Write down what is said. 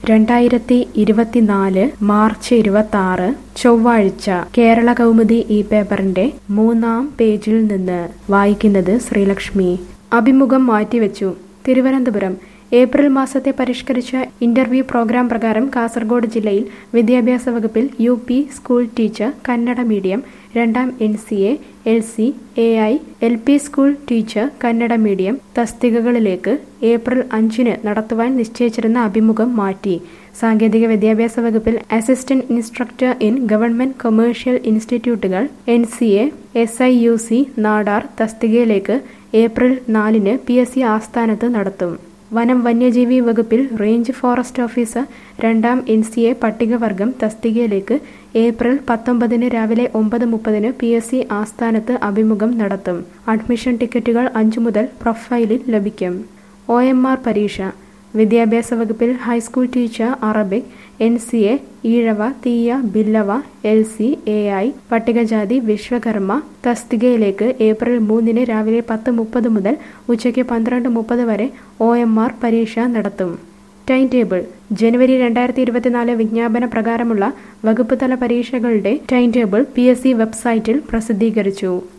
രണ്ടായിരത്തി ഇരുപത്തിനാല് മാർച്ച് ഇരുപത്തി ആറ് ചൊവ്വാഴ്ച കേരള കൗമുദി ഈ പേപ്പറിന്റെ മൂന്നാം പേജിൽ നിന്ന് വായിക്കുന്നത് ശ്രീലക്ഷ്മി അഭിമുഖം മാറ്റിവെച്ചു തിരുവനന്തപുരം ഏപ്രിൽ മാസത്തെ പരിഷ്കരിച്ച ഇന്റർവ്യൂ പ്രോഗ്രാം പ്രകാരം കാസർഗോഡ് ജില്ലയിൽ വിദ്യാഭ്യാസ വകുപ്പിൽ U P school teacher Kannada medium രണ്ടാം N C A L C A I L P school teacher Kannada medium തസ്തികകളിലേക്ക് ഏപ്രിൽ അഞ്ചിന് നടത്തുവാൻ നിശ്ചയിച്ചിരുന്ന അഭിമുഖം മാറ്റി സാങ്കേതിക വിദ്യാഭ്യാസ വകുപ്പിൽ assistant instructor in government commercial ഇൻസ്റ്റിറ്റ്യൂട്ടുകൾ N C A S I U C Nadar തസ്തികയിലേക്ക് ഏപ്രിൽ നാലിന് പി എസ് സി ആസ്ഥാനത്ത് നടത്തും വനം വന്യജീവി വകുപ്പിൽ റേഞ്ച് ഫോറസ്റ്റ് ഓഫീസർ രണ്ടാം എൻ സി എ പട്ടികവർഗം തസ്തികയിലേക്ക് ഏപ്രിൽ പത്തൊമ്പതിന് രാവിലെ ഒമ്പത് മുപ്പതിന് പി എസ് സി ആസ്ഥാനത്ത് അഭിമുഖം നടത്തും അഡ്മിഷൻ ടിക്കറ്റുകൾ അഞ്ചു മുതൽ പ്രൊഫൈലിൽ ലഭിക്കും ഒ എം ആർ പരീക്ഷ വിദ്യാഭ്യാസ വകുപ്പിൽ high school teacher Arabic N C A Ezhava Thiyya Billava L C A I പട്ടികജാതി വിശ്വകർമ്മ തസ്തികയിലേക്ക് ഏപ്രിൽ മൂന്നിന് രാവിലെ പത്ത് മുപ്പത് മുതൽ ഉച്ചയ്ക്ക് പന്ത്രണ്ട് മുപ്പത് വരെ ഒ എം ആർ പരീക്ഷ നടത്തും ടൈം ടേബിൾ ജനുവരി രണ്ടായിരത്തി ഇരുപത്തിനാല് വിജ്ഞാപന പ്രകാരമുള്ള വകുപ്പ് തല പരീക്ഷകളുടെ time table P S C website പ്രസിദ്ധീകരിച്ചു